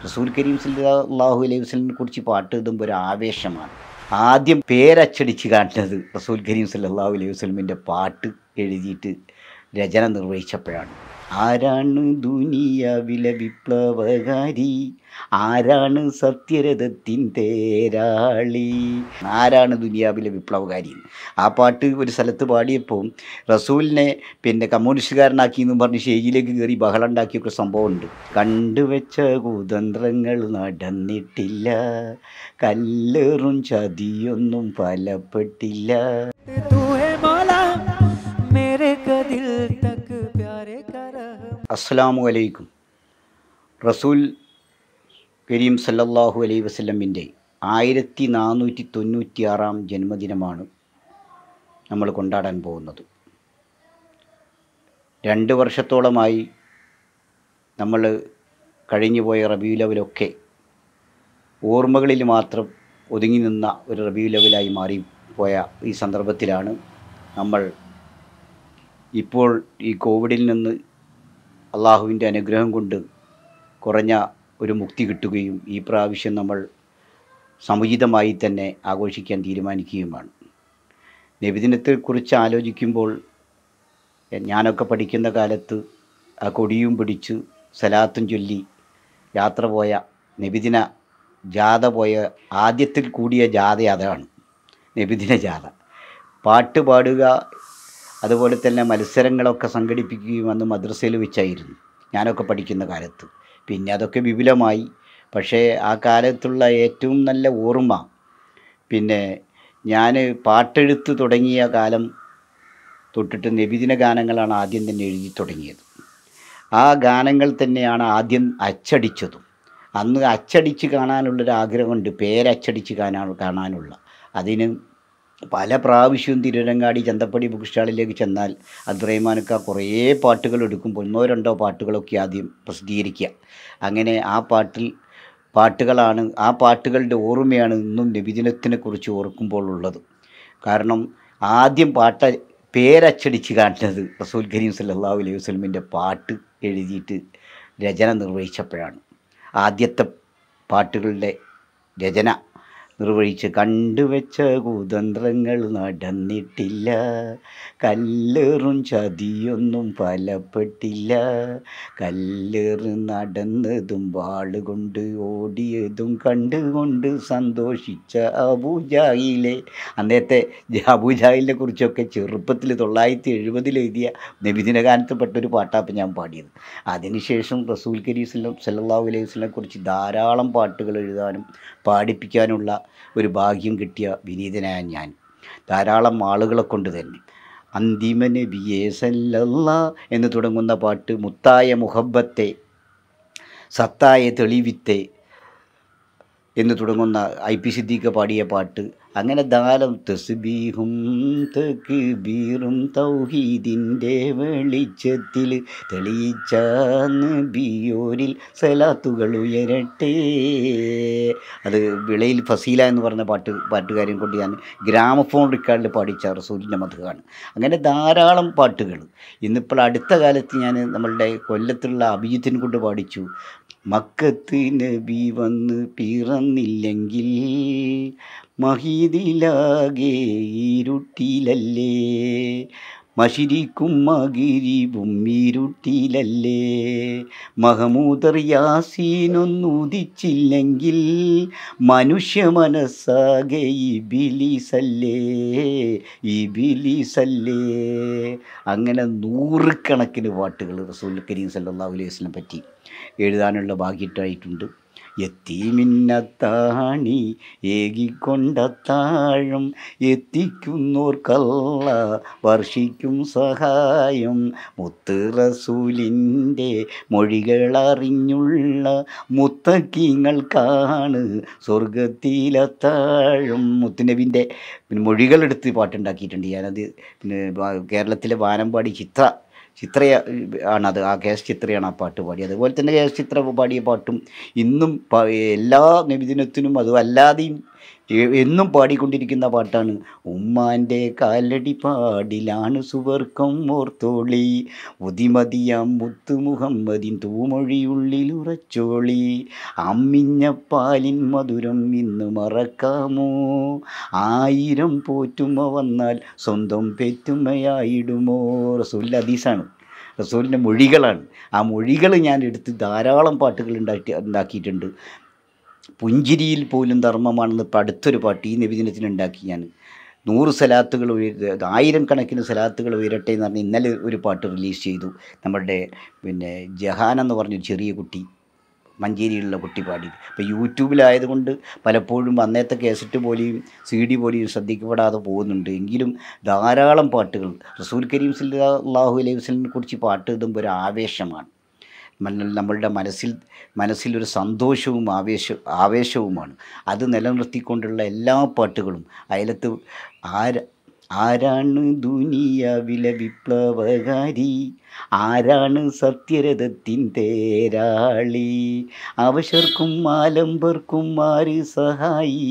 റസൂൽ കരീം സല്ലാഹു അലൈഹി വസ്ലിനെ കുറിച്ച് പാട്ട് എഴുതുമ്പോൾ ഒരു ആവേശമാണ് ആദ്യം പേരച്ചടിച്ച് കാട്ടുന്നത് റസൂൽ കരീം സല്ലാഹു അലൈഹി വസ്ലമിൻ്റെ പാട്ട് എഴുതിയിട്ട് രചന നിർവഹിച്ചപ്പോഴാണ് ആരാണ് ദുനിയാവിലെ വിപ്ലവകാരി ആരാണ് സത്യരഥത്തിൻ തേരാളി ആരാണ് ദുനിയാവിലെ വിപ്ലവകാരി ആ പാട്ട് ഒരു സ്ഥലത്ത് പാടിയപ്പോൾ റസൂലിനെ പിന്നെ കമ്മ്യൂണിസ്റ്റുകാരനാക്കി എന്നും പറഞ്ഞ് സ്റ്റേജിലേക്ക് കയറി ബഹളം ഉണ്ടാക്കിയൊക്കെ സംഭവമുണ്ട് കണ്ടുവെച്ച കുതന്ത്രങ്ങൾ നടന്നിട്ടില്ല കല്ലേറും ചതിയൊന്നും ഫലപ്പെട്ടില്ല तू है मौला मेरे का दिल तक प्यारे कर അസ്സലാമു അലൈക്കും റസൂൽ കരീം സല്ലല്ലാഹു അലൈ വസല്ലമിൻ്റെ ആയിരത്തി നാനൂറ്റി തൊണ്ണൂറ്റിയാറാം ജന്മദിനമാണ് നമ്മൾ കൊണ്ടാടാൻ പോകുന്നത് രണ്ട് വർഷത്തോളമായി നമ്മൾ കഴിഞ്ഞുപോയ റബിയു ലെവലൊക്കെ ഓർമ്മകളിൽ മാത്രം ഒതുങ്ങി നിന്ന ഒരു റബിയു ലെവലായി മാറിപ്പോയ ഈ സന്ദർഭത്തിലാണ് നമ്മൾ ഇപ്പോൾ ഈ കോവിഡിൽ നിന്ന് അള്ളാഹുവിൻ്റെ അനുഗ്രഹം കൊണ്ട് കുറഞ്ഞ ഒരു മുക്തി കിട്ടുകയും ഈ പ്രാവശ്യം നമ്മൾ സമുചിതമായി തന്നെ ആഘോഷിക്കാൻ തീരുമാനിക്കുകയുമാണ് നബിദിനത്തെക്കുറിച്ച് ആലോചിക്കുമ്പോൾ ഞാനൊക്കെ പഠിക്കുന്ന കാലത്ത് ആ കൊടിയും പിടിച്ച് സലാത്തും ചൊല്ലി യാത്ര പോയ നബിദിന ജാഥ പോയ ആദ്യത്തിൽ കൂടിയ ജാഥ അതാണ് നബിദിന ജാഥ പാട്ട് പാടുക അതുപോലെ തന്നെ മത്സരങ്ങളൊക്കെ സംഘടിപ്പിക്കുകയും അന്ന് മദ്രസയിൽ വെച്ചായിരുന്നു ഞാനൊക്കെ പഠിക്കുന്ന കാലത്ത് പിന്നെ അതൊക്കെ വിപുലമായി പക്ഷേ ആ കാലത്തുള്ള ഏറ്റവും നല്ല ഓർമ്മ പിന്നെ ഞാൻ പാട്ടെഴുത്ത് തുടങ്ങിയ കാലം തൊട്ടിട്ട് നബിദിന ഗാനങ്ങളാണ് ആദ്യം തന്നെ എഴുതി തുടങ്ങിയത് ആ ഗാനങ്ങൾ തന്നെയാണ് ആദ്യം അച്ചടിച്ചതും അന്ന് അച്ചടിച്ച് കാണാനുള്ളൊരു ആഗ്രഹമുണ്ട് പേരച്ചടിച്ച് കാണാൻ കാണാനുള്ള അതിന് പല പ്രാവശ്യവും തിരുവരങ്ങാടി ചന്തപ്പടി ബുക്ക് സ്റ്റാളിലേക്ക് ചെന്നാൽ അബ്ദുറഹ്മാനക്ക കുറേ പാട്ടുകൾ എടുക്കുമ്പോൾ ഒന്നോ രണ്ടോ പാട്ടുകളൊക്കെ ആദ്യം പ്രസിദ്ധീകരിക്കുക അങ്ങനെ ആ പാട്ടിൽ പാട്ടുകളാണ് ആ പാട്ടുകളുടെ ഓർമ്മയാണ് ഇന്നും നബിദിനത്തിനെ കുറിച്ച് ഓർക്കുമ്പോൾ ഉള്ളത് കാരണം ആദ്യം പാട്ട പേരച്ചടിച്ച് കാട്ടുന്നത് റസൂൽ കരീം സല്ലല്ലാഹു അലൈഹി വസല്ലമിൻ്റെ പാട്ട് എഴുതിയിട്ട് രചന നിർവഹിച്ചപ്പോഴാണ് ആദ്യത്തെ പാട്ടുകളുടെ രചന നിർവഹിച്ച് കണ്ടുവെച്ച കുതന്ത്രങ്ങൾ നടന്നിട്ടില്ല കല്ലേറും ചതിയൊന്നും ഫലപ്പെട്ടില്ല കല്ലേറ് നടന്നതും വാളുകൊണ്ട് ഓടിയതും കണ്ടുകൊണ്ട് സന്തോഷിച്ച അബൂജാഹിലെ അന്നത്തെ അബൂജാഹിലിനെ കുറിച്ചൊക്കെ ചെറുപ്പത്തിൽ തൊള്ളായിരത്തി എഴുപതിൽ എഴുതിയ നബിദിനകാലത്തിൽപ്പെട്ടൊരു പാട്ടാപ്പം ഞാൻ പാടിയത് അതിനുശേഷം റസൂൽ കരീം സല്ലല്ലാഹു അലൈഹി വസല്ലമെ കുറിച്ച് ധാരാളം പാട്ടുകൾ എഴുതാനും പാടിപ്പിക്കാനുള്ള ഒരു ഭാഗ്യം കിട്ടിയ വിനീതനായ ഞാൻ ധാരാളം ആളുകളെ കൊണ്ട് തന്നെ അന്തിമ നബിയേ സല്ലല്ല എന്ന് തുടങ്ങുന്ന പാട്ട് മുത്തായ മുഹബത്തെ സത്തായ തെളിവിത്തെ എന്ന് തുടങ്ങുന്ന ഐ പി സിദ്ദീഖ് പാടിയ പാട്ട് അങ്ങനെ ധാരാളം തസ്ബീഹും തക്ബീറും തൗഹീദിൻ്റെ വെളിച്ചത്തിൽ തെളിയിച്ച നബിയോരിൽ സലാത്തുകൾ ഉയരട്ടെ അത് വിളയിൽ ഫസീല എന്ന് പറഞ്ഞ പാട്ട് പാട്ടുകാരെയും കൊണ്ട് ഞാൻ ഗ്രാമഫോൺ റെക്കോർഡിൽ പാടിച്ച റസൂലിൻ്റെ മധുവാണ് അങ്ങനെ ധാരാളം പാട്ടുകൾ ഇന്നിപ്പോൾ അടുത്ത കാലത്ത് ഞാൻ നമ്മളുടെ കൊല്ലത്തുള്ള അഭിജിത്തിനെ കൊണ്ട് പാടിച്ചു മക്കത്ത് നബി വന്ന് പിറന്നില്ലെങ്കിൽ മഹീദിലാകെ ഇരുട്ടിലല്ലേ മഷിരിക്കും മകിരിവും ഇരുട്ടിലല്ലേ മഹമൂദർ യാസീനൊന്നുദിച്ചില്ലെങ്കിൽ മനുഷ്യ മനസ്സാകെ ഇബിലിസല്ലേ ഇബിലിസല്ലേ അങ്ങനെ നൂറുകണക്കിന് പാട്ടുകൾ റസൂൽ കരീം സല്ലല്ലാഹു അലൈഹി വസല്ലം പറ്റി എഴുതാനുള്ള ഭാഗ്യമായിട്ടുണ്ട് എത്തിമിന്നത്താണി ഏകിക്കൊണ്ടത്താഴം എത്തിക്കുന്നോർക്കല്ല വർഷിക്കും സഹായം മുത്ത് റസൂലിൻ്റെ മൊഴികളറിഞ്ഞുള്ള മുത്തക്കിങ്ങൾക്കാണ് സ്വർഗത്തിലത്താഴം മുത്തുനബിൻ്റെ പിന്നെ മൊഴികളെടുത്ത് പാട്ടുണ്ടാക്കിയിട്ടുണ്ട് ഞാനത് പിന്നെ വാ- കേരളത്തിലെ വാനമ്പാടി ചിത്ര ചിത്ര ആണത് ആ കെ എസ് ചിത്രയാണ് ആ പാട്ട് പാടിയത് അതുപോലെ തന്നെ കെ എസ് ചിത്ര പാടിയ പാട്ടും ഇന്നും പ- എല്ലാ നബിദിനത്തിനും അതും അല്ലാതെയും എ- എന്നും പാടിക്കൊണ്ടിരിക്കുന്ന പാട്ടാണ് ഉമ്മാൻ്റെ കാലടി പാടിലാണ് സുവർക്കം ഓർത്തോളി ഉതിമതിയാം മുത്തു മുഹമ്മദിൻ തൂമൊഴിയുള്ളിലുറച്ചോളി അമ്മിഞ്ഞ പാലിൻ മധുരം ഇന്ന് മറക്കാമോ ആയിരം പോറ്റുമ വന്നാൽ സ്വന്തം പെറ്റുമയായിടുമോ റസൂൽ ഹദീസാണ് റസൂലിൻ്റെ മൊഴികളാണ് ആ മൊഴികൾ ഞാൻ എടുത്ത് ധാരാളം പാട്ടുകൾ ഉണ്ടാക്കി ഉണ്ടാക്കിയിട്ടുണ്ട് പുഞ്ചിരിയിൽ പോലും ധർമ്മമാണെന്ന് ഇപ്പം അടുത്തൊരു പാട്ട് ഈ നബിദിനത്തിന് ഉണ്ടാക്കി ഞാൻ നൂറ് സലാത്തുകൾ ഉയര ആയിരം കണക്കിന് സലാത്തുകൾ ഉയരട്ടെ എന്ന് പറഞ്ഞ് ഇന്നലെ ഒരു പാട്ട് റിലീസ് ചെയ്തു നമ്മുടെ പിന്നെ ജഹാൻ എന്ന് പറഞ്ഞൊരു ചെറിയ കുട്ടി മഞ്ചേരിയിലുള്ള കുട്ടി പാടി ഇപ്പോൾ യൂട്യൂബിലായതുകൊണ്ട് പലപ്പോഴും അന്നത്തെ കേസറ്റ് പോലെയും സി ഡി പോലെയും ശ്രദ്ധിക്കപ്പെടാതെ പോകുന്നുണ്ട് എങ്കിലും ധാരാളം പാട്ടുകൾ റസൂൽ കരീം സല്ലാഹു അലൈഹി വസ്ലിനെ കുറിച്ച് പാട്ട് എഴുതുമ്പോൾ ഒരു ആവേശമാണ് മന- നമ്മളുടെ മനസ്സിൽ മനസ്സിലൊരു സന്തോഷവും ആവേശ ആവേശവുമാണ് അത് നിലനിർത്തിക്കൊണ്ടുള്ള എല്ലാ പാട്ടുകളും അയലത്ത് ആര ആരാണ് ദുനിയാവിലെ വിപ്ലവകാരി ആരാണ് സത്യരഥത്തിൻ തേരാളി അവശർക്കും ആലംബർക്കും ആര് സഹായി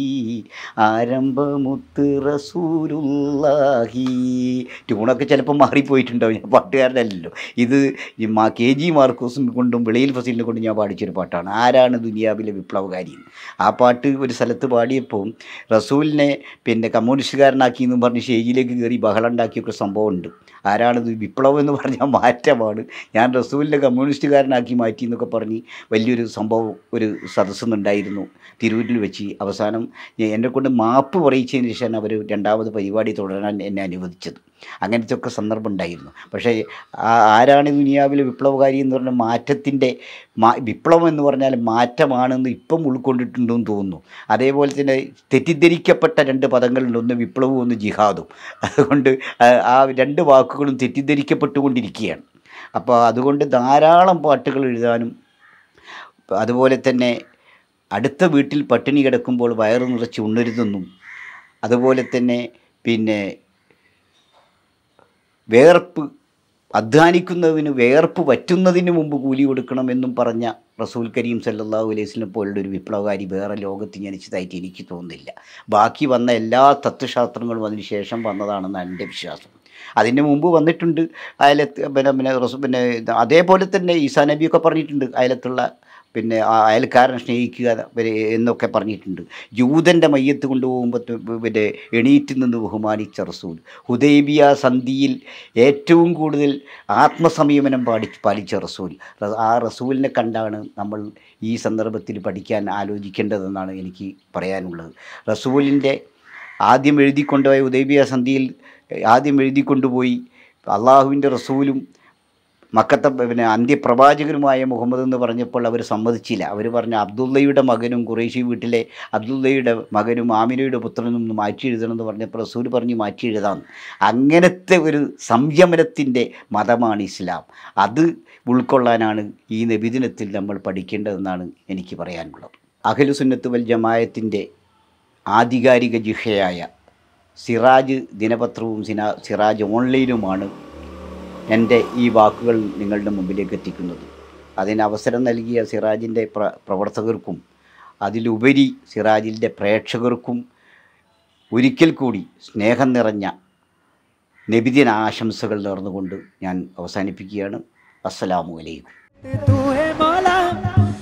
ആരംഭമുത്ത് റസൂലുള്ളാഹി ട്യൂണൊക്കെ ചിലപ്പോൾ മാറിപ്പോയിട്ടുണ്ടാവും ഞാൻ പാട്ടുകാരനല്ലല്ലോ ഇത് ഈ മാ കെ ജി മാർക്കോസും കൊണ്ടും വെളിയിൽ ഫസീലിനെ കൊണ്ടും ഞാൻ പാടിച്ചൊരു പാട്ടാണ് ആരാണ് ദുനിയാവിലെ വിപ്ലവകാരി എന്ന്. ആ പാട്ട് ഒരു സ്ഥലത്ത് പാടിയപ്പോൾ റസൂലിനെ പിന്നെ കമ്മ്യൂണിസ്റ്റുകാരനാക്കി എന്ന് പറഞ്ഞ് സ്റ്റേജിലേക്ക് കയറി ബഹളം ഉണ്ടാക്കിയൊക്കെ സംഭവം ഉണ്ട് ആരാണിത് വിപ്ലവം എന്ന് പറഞ്ഞാൽ മാറ്റമാണ് ഞാൻ റസൂലിനെ കമ്മ്യൂണിസ്റ്റുകാരനാക്കി മാറ്റി എന്നൊക്കെ പറഞ്ഞ് വലിയൊരു സംഭവം ഒരു സദസ്സുന്നുണ്ടായിരുന്നു തിരൂരിൽ വെച്ച് അവസാനം എന്നെ കൊണ്ട് മാപ്പ് പറയിച്ചതിന് ശേഷമാണ് അവർ രണ്ടാമത് പരിപാടി തുടരാൻ എന്നെ അനുവദിച്ചത് അങ്ങനത്തെ ഒക്കെ സന്ദർഭം ഉണ്ടായിരുന്നു പക്ഷേ ആ- ആരാണ് ഈ ദുനിയാവിലെ വിപ്ലവകാരി എന്ന് പറഞ്ഞ മാറ്റത്തിൻ്റെ മാ വിപ്ലവം എന്ന് പറഞ്ഞാൽ മാറ്റമാണെന്ന് ഇപ്പം ഉൾക്കൊണ്ടിട്ടുണ്ടെന്ന് തോന്നുന്നു അതേപോലെ തന്നെ തെറ്റിദ്ധരിക്കപ്പെട്ട രണ്ട് പദങ്ങളുണ്ട് ഒന്ന് വിപ്ലവവും ഒന്ന് ജിഹാദും അതുകൊണ്ട് ആ- ആ രണ്ട് വാക്കുകളും തെറ്റിദ്ധരിക്കപ്പെട്ടുകൊണ്ടിരിക്കുകയാണ് അപ്പോൾ അതുകൊണ്ട് ധാരാളം പാട്ടുകൾ എഴുതാനും അതുപോലെ തന്നെ അടുത്ത വീട്ടിൽ പട്ടിണി കിടക്കുമ്പോൾ വയറു നിറച്ച് ഉണ്ണരുതെന്നും അതുപോലെ തന്നെ പിന്നെ വേർപ്പ് അധ്വാനിക്കുന്നതിന് വേർപ്പ് പറ്റുന്നതിന് മുമ്പ് കൂലി കൊടുക്കണമെന്നും പറഞ്ഞ റസൂൽ കരീം സല്ലല്ലാഹു അലൈഹി വസല്ലം പോലുള്ള ഒരു വിപ്ലവകാരി വേറെ ലോകത്ത് ജനിച്ചതായിട്ട് എനിക്ക് തോന്നുന്നില്ല ബാക്കി വന്ന എല്ലാ തത്വശാസ്ത്രങ്ങളും അതിന് ശേഷം വന്നതാണെന്നാണ് എൻ്റെ വിശ്വാസം അതിന് മുമ്പ് വന്നിട്ടുണ്ട് അയലത്ത് പിന്നെ പിന്നെ റസൂ പിന്നെ ഇത് അതേപോലെ തന്നെ ഈസാ നബിയൊക്കെ പറഞ്ഞിട്ടുണ്ട് അയലത്തുള്ള പിന്നെ ആ അയൽക്കാരനെ സ്നേഹിക്കുക പിന്നെ എന്നൊക്കെ പറഞ്ഞിട്ടുണ്ട് ജൂതൻ്റെ മയ്യത്ത് കൊണ്ടുപോകുമ്പോൾ പിന്നെ എണീറ്റ് നിന്ന് ബഹുമാനിച്ച റസൂൽ ഹുദൈബിയ സന്ധിയിൽ ഏറ്റവും കൂടുതൽ ആത്മസംയമനം പാടി പാലിച്ച റസൂൽ റ- ആ റസൂലിനെ കണ്ടാണ് നമ്മൾ ഈ സന്ദർഭത്തിൽ പഠിക്കാൻ ആലോചിക്കേണ്ടതെന്നാണ് എനിക്ക് പറയാനുള്ളത് റസൂലിൻ്റെ ആദ്യം എഴുതിക്കൊണ്ടുപോയ ഉദൈബിയ സന്ധിയിൽ ആദ്യം എഴുതിക്കൊണ്ടുപോയി അള്ളാഹുവിൻ്റെ റസൂലും മക്കത്തെ പിന്നെ അന്ത്യപ്രവാചകനുമായ മുഹമ്മദ് എന്ന് പറഞ്ഞപ്പോൾ അവർ സമ്മതിച്ചില്ല അവർ പറഞ്ഞു അബ്ദുള്ളയുടെ മകനും ഖുറേഷി വീട്ടിലെ അബ്ദുള്ളയുടെ മകനും ആമിനയുടെ പുത്രനും ഒന്ന് മാറ്റി എഴുതണം എന്ന് പറഞ്ഞപ്പോൾ റസൂൽ പറഞ്ഞു മാറ്റി എഴുതാം അങ്ങനത്തെ ഒരു സംയമനത്തിൻ്റെ മതമാണ് ഇസ്ലാം അത് ഉൾക്കൊള്ളാനാണ് ഈ നബിദിനത്തിൽ നമ്മൾ പഠിക്കേണ്ടതെന്നാണ് എനിക്ക് പറയാനുള്ളത് അഖിലുസുന്നത്ത് വൽ ജമായത്തിൻ്റെ ആധികാരിക ജിഹയായ സിറാജ് ദിനപത്രവും സിന സിറാജ് ഓൺലൈനുമാണ് എൻ്റെ ഈ വാക്കുകൾ നിങ്ങളുടെ മുമ്പിലേക്ക് എത്തിക്കുന്നത് അതിന് അവസരം നൽകിയ സിറാജിൻ്റെ പ്ര പ്രവർത്തകർക്കും അതിലുപരി സിറാജിൻ്റെ പ്രേക്ഷകർക്കും ഒരിക്കൽ കൂടി സ്നേഹം നിറഞ്ഞ നബിദിന ആശംസകൾ നേർന്നുകൊണ്ട് ഞാൻ അവസാനിപ്പിക്കുകയാണ് അസ്സലാമു അലൈക്കും तू है मौला